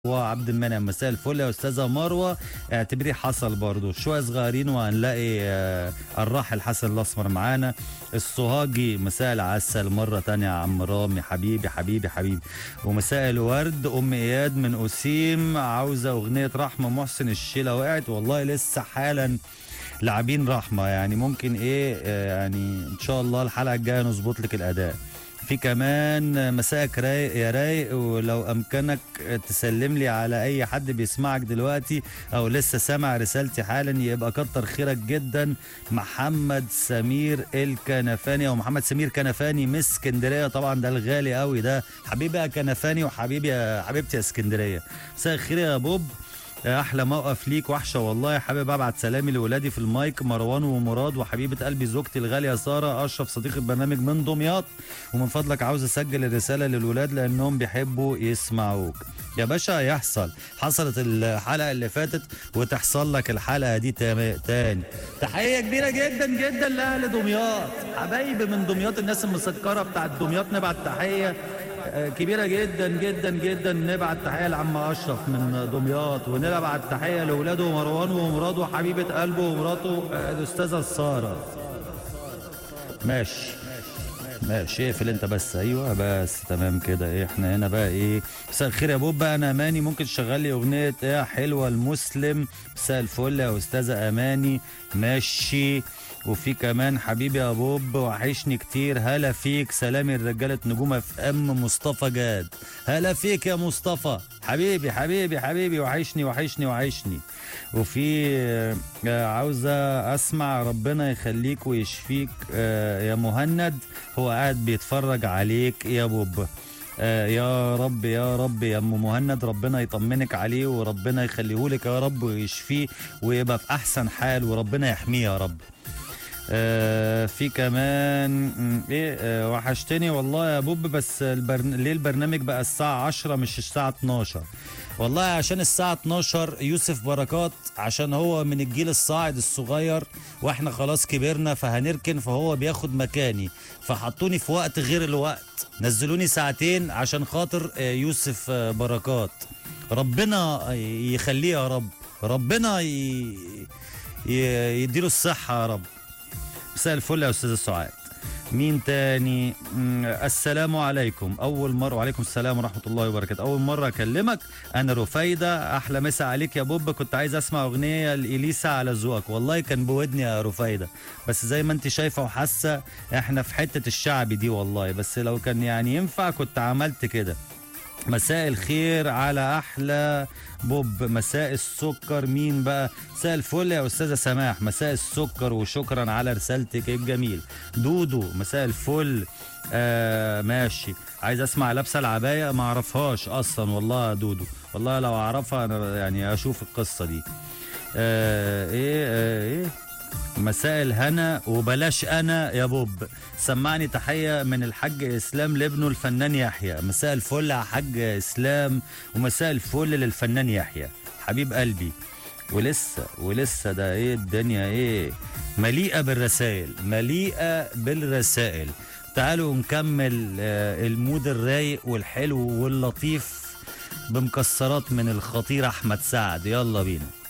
وعبد المنعم مساء الفل يا استاذه مروه اعتبريه حصل برضو شويه صغيرين وهنلاقي آه، الراحل حسن الاسمر معانا السوهاجي مساء العسل مره تانية يا عم رامي حبيبي حبيبي حبيبي ومساء الورد ام اياد من اسيم عاوزه اغنيه رحمه محسن الشيله وقعت والله لسه حالا لاعبين رحمه يعني ممكن ايه آه، يعني ان شاء الله الحلقه الجايه نظبط لك الاداء في كمان مساءك رايق يا رايق ولو امكنك تسلم لي على اي حد بيسمعك دلوقتي او لسه سامع رسالتي حالا يبقى كتر خيرك جدا محمد سمير الكنفاني او محمد سمير كنفاني من اسكندريه طبعا ده الغالي قوي ده حبيبي يا كنفاني وحبيبي يا حبيبتي يا اسكندريه مساء الخير يا بوب احلى موقف ليك وحشه والله حابب ابعت سلامي لاولادي في المايك مروان ومراد وحبيبه قلبي زوجتي الغاليه ساره اشرف صديق البرنامج من دمياط ومن فضلك عاوز اسجل الرساله للولاد لانهم بيحبوا يسمعوك يا باشا يحصل حصلت الحلقه اللي فاتت وتحصل لك الحلقه دي تام- تاني تحيه كبيره جدا جدا لاهل دمياط حبايبي من دمياط الناس المسكره بتاعت دمياط نبعت تحيه آه، كبيره جدا جدا جدا نبعت تحيه لعم اشرف من دمياط ونبعت تحيه لاولاده مروان ومراد وحبيبه قلبه ومراته آه، الاستاذه ساره ماشي ماشي اقفل انت بس ايوه بس تمام كده ايه احنا هنا بقى ايه مساء الخير يا بوب بقى انا اماني ممكن تشغل لي اغنيه ايه حلوه المسلم مساء الفل يا استاذه اماني ماشي وفي كمان حبيبي يا بوب وحشني كتير هلا فيك سلامي لرجاله نجوم اف ام مصطفى جاد هلا فيك يا مصطفى حبيبي حبيبي حبيبي وحشني وحشني وحشني وفي آه، عاوزه اسمع ربنا يخليك ويشفيك آه، يا مهند هو قاعد بيتفرج عليك يا بوب آه، يا رب يا رب يا ام مهند ربنا يطمنك عليه وربنا يخليهولك يا رب ويشفيه ويبقى في احسن حال وربنا يحميه يا رب آه في كمان م، ايه آه وحشتني والله يا بوب بس البرن... ليه البرنامج بقى الساعة 10 مش الساعة 12 والله عشان الساعة 12 يوسف بركات عشان هو من الجيل الصاعد الصغير واحنا خلاص كبرنا فهنركن فهو بياخد مكاني فحطوني في وقت غير الوقت نزلوني ساعتين عشان خاطر آه، يوسف آه، بركات ربنا يخليه يا رب ربنا ي... ي... يديله الصحة يا رب مساء الفل يا استاذ سعاد مين تاني مم، السلام عليكم اول مره وعليكم السلام ورحمه الله وبركاته اول مره اكلمك انا رفايده احلى مسا عليك يا بوب كنت عايز اسمع اغنيه لاليسا على ذوقك والله كان بودني يا رفايده بس زي ما انت شايفه وحاسه احنا في حته الشعبي دي والله بس لو كان يعني ينفع كنت عملت كده مساء الخير على احلى بوب مساء السكر مين بقى مساء الفل يا استاذه سماح مساء السكر وشكرا على رسالتك الجميل دودو مساء الفل آه ماشي عايز اسمع لابسه العبايه ما اعرفهاش اصلا والله يا دودو والله لو اعرفها انا يعني اشوف القصه دي آه ايه آه ايه مساء الهنا وبلاش انا يا بوب سمعني تحيه من الحاج اسلام لابنه الفنان يحيى مساء الفل يا حاج اسلام ومساء الفل للفنان يحيى حبيب قلبي ولسه ولسه ده ايه الدنيا ايه مليئه بالرسائل مليئه بالرسائل تعالوا نكمل آه، المود الرايق والحلو واللطيف بمكسرات من الخطير احمد سعد يلا بينا